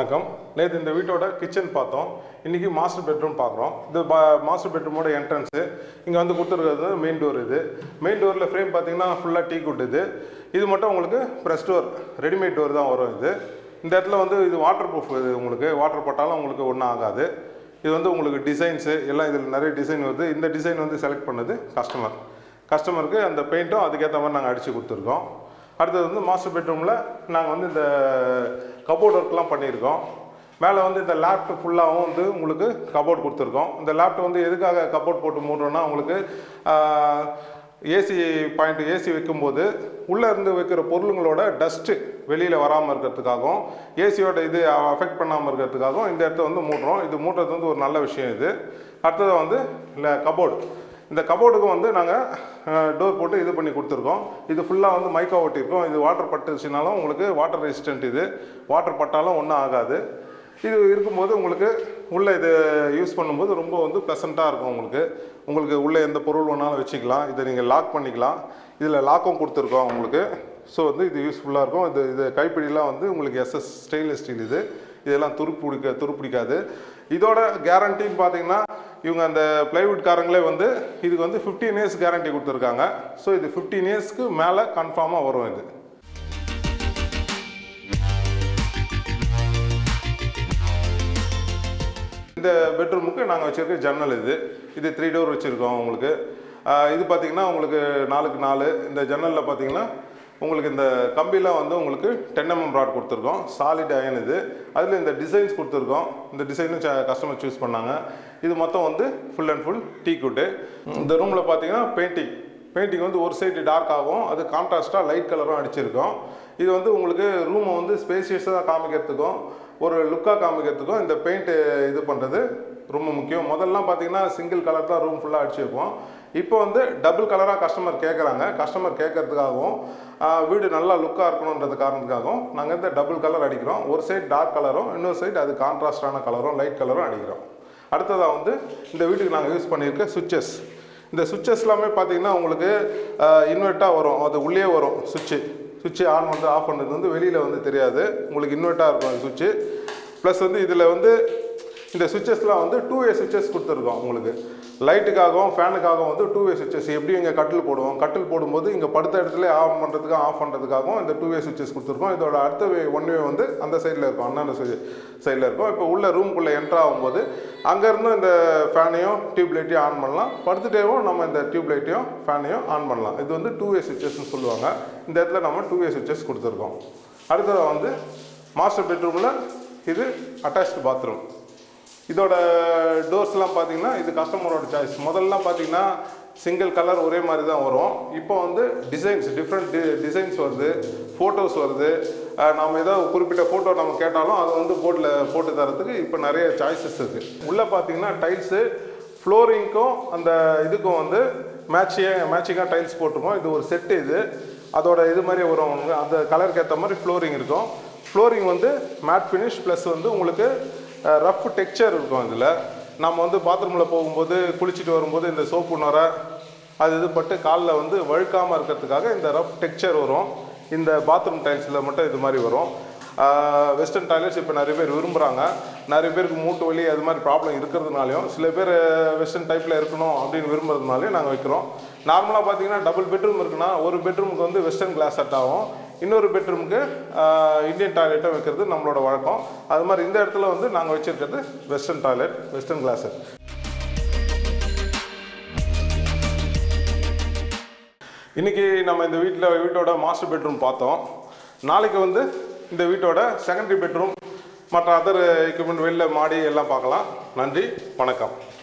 வணக்கம் நேற்று இந்த வீட்டோட கிச்சன் பார்த்தோம் இன்றைக்கி மாஸ்டர் பெட்ரூம் பார்க்குறோம் இது பா மாஸ்டர் பெட்ரூமோட என்ட்ரன்ஸு இங்கே வந்து கொடுத்துருக்கிறது மெயின் டோர் இது மெயின் டோரில் ஃப்ரேம் பார்த்தீங்கன்னா ஃபுல்லாக டீ குட் இது இது மட்டும் உங்களுக்கு ப்ரெஸ் டோர் ரெடிமேட் டோர் தான் வரும் இது இந்த இடத்துல வந்து இது வாட்டர் ப்ரூஃப் இது உங்களுக்கு வாட்டர் போட்டாலும் உங்களுக்கு ஒன்றும் ஆகாது இது வந்து உங்களுக்கு டிசைன்ஸு எல்லாம் இதில் நிறைய டிசைன் வருது இந்த டிசைன் வந்து செலக்ட் பண்ணது கஸ்டமர் கஸ்டமருக்கு அந்த பெயிண்ட்டும் அதுக்கேற்ற மாதிரி நாங்கள் அடித்து கொடுத்துருக்கோம் அடுத்தது வந்து மாஸ்டர் பெட்ரூமில் நாங்கள் வந்து இந்த கபோர்ட் ஒர்க்லாம் பண்ணியிருக்கோம் மேலே வந்து இந்த லேப்ட் ஃபுல்லாகவும் வந்து உங்களுக்கு கபோர்ட் கொடுத்துருக்கோம் இந்த லேப்ட் வந்து எதுக்காக கபோர்ட் போட்டு மூடுறோன்னா உங்களுக்கு ஏசி பாயிண்ட் ஏசி வைக்கும்போது உள்ளே இருந்து வைக்கிற பொருளுங்களோட டஸ்ட்டு வெளியில் வராமல் இருக்கிறதுக்காகவும் ஏசியோட இது அஃபெக்ட் பண்ணாமல் இருக்கிறதுக்காகவும் இந்த இடத்த வந்து மூடுறோம் இது மூடுறது வந்து ஒரு நல்ல விஷயம் இது அடுத்தது வந்து இல்லை கபோர்டு இந்த கபோர்டுக்கும் வந்து நாங்கள் டோர் போட்டு இது பண்ணி கொடுத்துருக்கோம் இது ஃபுல்லாக வந்து மைக்கா ஒட்டியிருக்கோம் இது வாட்டர் பட்டுச்சுனாலும் உங்களுக்கு வாட்டர் ரெசிஸ்டன்ட் இது வாட்டர் பட்டாலும் ஒன்றும் ஆகாது இது இருக்கும்போது உங்களுக்கு உள்ளே இது யூஸ் பண்ணும்போது ரொம்ப வந்து ப்ளசண்ட்டாக இருக்கும் உங்களுக்கு உங்களுக்கு உள்ளே எந்த பொருள் வேணாலும் வச்சுக்கலாம் இதை நீங்கள் லாக் பண்ணிக்கலாம் இதில் லாக்கும் கொடுத்துருக்கோம் உங்களுக்கு ஸோ வந்து இது யூஸ்ஃபுல்லாக இருக்கும் இது இது கைப்பிடிலாம் வந்து உங்களுக்கு எஸ்எஸ் ஸ்டெயின்லெஸ் ஸ்டீல் இது இதெல்லாம் துரு பிடிக்க துரு பிடிக்காது இதோட கேரண்டின்னு பார்த்தீங்கன்னா இவங்க அந்த பிளைவுட் காரங்களே வந்து இதுக்கு வந்து ஃபிஃப்டீன் இயர்ஸ் கேரண்டி கொடுத்துருக்காங்க ஸோ இது ஃபிஃப்டீன் இயர்ஸ்க்கு மேலே கன்ஃபார்மாக வரும் இது இந்த பெட்ரூமுக்கு நாங்கள் வச்சுருக்க ஜன்னல் இது இது த்ரீ டோர் வச்சுருக்கோம் உங்களுக்கு ஆஹ் இது பார்த்தீங்கன்னா உங்களுக்கு நாலுக்கு நாலு இந்த ஜன்னலில் பார்த்தீங்கன்னா உங்களுக்கு இந்த கம்பிலாம் வந்து உங்களுக்கு டென் எம்எம் ப்ராட் கொடுத்துருக்கோம் சாலிட் அயன் இது அதில் இந்த டிசைன்ஸ் கொடுத்துருக்கோம் இந்த டிசைனும் கஸ்டமர் சூஸ் பண்ணாங்க இது மொத்தம் வந்து full and full teak good இந்த ரூமில் பார்த்தீங்கன்னா பெயிண்டிங் பெயிண்டிங் வந்து ஒரு சைடு டார்க் ஆகும் அது கான்ட்ராஸ்ட்டாக லைட் கலரும் அடிச்சிருக்கோம் இது வந்து உங்களுக்கு ரூமை வந்து ஸ்பேசியஸாக காமிக்கிறதுக்கும் ஒரு லுக்காக காமிக்கிறதுக்கும் இந்த பெயிண்ட் இது பண்ணுறது ரொம்ப முக்கியம் முதல்லாம் பார்த்தீங்கன்னா சிங்கிள் கலர் தான் ரூம் ஃபுல்லாக அடிச்சு வைப்போம் இப்போ வந்து டபுள் கலராக கஸ்டமர் கேட்குறாங்க கஸ்டமர் கேட்கறதுக்காகவும் ஆஹ், வீடு நல்லா லுக்காக இருக்கணுன்றது காரணத்துக்காகவும் நாங்கள் இந்த டபுள் கலர் அடிக்கிறோம் ஒரு சைடு டார்க் கலரும் இன்னொரு சைடு அது கான்ட்ராஸ்டான கலரும் லைட் கலரும் அடிக்கிறோம் அடுத்ததாக வந்து இந்த வீட்டுக்கு நாங்கள் யூஸ் பண்ணியிருக்க சுவிச்சஸ் இந்த சுவிச்சஸ் எல்லாமே பார்த்தீங்கன்னா உங்களுக்கு இன்வெர்ட்டாக வரும் அது உள்ளே வரும் சுவிட்சு சுவிட்சு ஆன் வந்து ஆஃப் பண்ணுறது வந்து வெளியில் வந்து தெரியாது உங்களுக்கு இன்வெர்ட்டாக இருக்கும் அந்த சுவிட்சு ப்ளஸ் வந்து இதில் வந்து இந்த சுவிச்சஸ்லாம் வந்து டூ வே சுவிச்சஸ் கொடுத்துருக்கோம் உங்களுக்கு லைட்டுக்காகவும் ஃபேனுக்காகவும் வந்து டூ வே சுவிச்சஸ் எப்படி இங்கே கட்டில் போடுவோம் கட்டில் போடும்போது இங்கே படுத்த இடத்துல ஆன் பண்ணுறதுக்கும் ஆஃப் பண்ணுறதுக்காகவும் இந்த டூ வே சுவிச்சஸ் கொடுத்துருக்கோம் இதோட அடுத்த வே ஒன் வே வந்து அந்த சைடில் இருக்கும் அண்ணாண்ட சைடில் இருக்கும் இப்போ உள்ள ரூம்குள்ளே என்ட்ரு ஆகும்போது அங்கேருந்து இந்த ஃபேனையும் டியூப் லைட்டையும் ஆன் பண்ணலாம் படுத்துட்டேவும் நம்ம இந்த டியூப் லைட்டையும் ஃபேனையும் ஆன் பண்ணலாம் இது வந்து டூ வே சுவிச்சஸ்னு சொல்லுவாங்க இந்த இடத்துல நம்ம டூ வே சுவிச்சஸ் கொடுத்துருக்கோம் அடுத்தது வந்து மாஸ்டர் பெட்ரூமில் இது அட்டாச்டு பாத்ரூம் இதோட டோர்ஸ்லாம் பார்த்தீங்கன்னா இது கஸ்டமரோட சாய்ஸ் முதல்லாம் பார்த்தீங்கன்னா சிங்கிள் கலர் ஒரே மாதிரி தான் வரும் இப்போ வந்து டிசைன்ஸ் டிஃப்ரெண்ட் டி டிசைன்ஸ் வருது ஃபோட்டோஸ் வருது அஹ் நாம ஏதாவது குறிப்பிட்ட ஃபோட்டோ நம்ம கேட்டாலும் அதை வந்து போர்டில் போட்டு தரத்துக்கு இப்போ நிறைய சாய்ஸஸ் இருக்குது உள்ளே பார்த்தீங்கன்னா டைல்ஸு ஃப்ளோரிங்க்கும் அந்த இதுக்கும் வந்து மேட்சியாக மேட்சிங்காக டைல்ஸ் போட்டிருக்கோம் இது ஒரு செட்டு இது அதோட இது மாதிரி வரும் உங்களுக்கு அந்த கலருக்கு ஏற்ற மாதிரி ஃப்ளோரிங் இருக்கும் ஃப்ளோரிங் வந்து மேட் ஃபினிஷ் ப்ளஸ் வந்து உங்களுக்கு ரஃப் டெக்ஸ்சர் இருக்கும் இதில் நம்ம வந்து பாத்ரூமில் போகும்போது குளிச்சுட்டு வரும்போது இந்த சோப்பு நுர அது இது பட்டு காலில் வந்து வழுக்காமல் இருக்கிறதுக்காக இந்த ரஃப் டெக்ஸ்சர் வரும் இந்த பாத்ரூம் டைல்ஸில் மட்டும் இது மாதிரி வரும் வெஸ்டர்ன் டாய்லெட்ஸ் இப்போ நிறைய பேர் விரும்புகிறாங்க நிறைய பேருக்கு மூட்டு வலி அது மாதிரி ப்ராப்ளம் இருக்கிறதுனாலையும் சில பேர் வெஸ்டர்ன் டைப்பில் இருக்கணும் அப்படின்னு விரும்புறதுனாலையும் நாங்கள் வைக்கிறோம் நார்மலாக பார்த்தீங்கன்னா டபுள் பெட்ரூம் இருக்குன்னா ஒரு பெட்ரூமுக்கு வந்து வெஸ்டர்ன் கிளாஸ் செட் ஆகும் இன்னொரு பெட்ரூமுக்கு இந்தியன் டாய்லெட்டும் வைக்கிறது நம்மளோட வழக்கம் அது மாதிரி இந்த இடத்துல வந்து நாங்கள் வச்சுருக்கிறது வெஸ்டர்ன் டாய்லெட் வெஸ்டர்ன் கிளாஸ் இன்றைக்கி நம்ம இந்த வீட்டில் வீட்டோட மாஸ்டர் பெட்ரூம் பார்த்தோம் நாளைக்கு வந்து இந்த வீட்டோட செகண்டரி பெட்ரூம் மற்ற அதர் எக்யூப்மெண்ட் வெளில மாடி எல்லாம் பார்க்கலாம் நன்றி வணக்கம்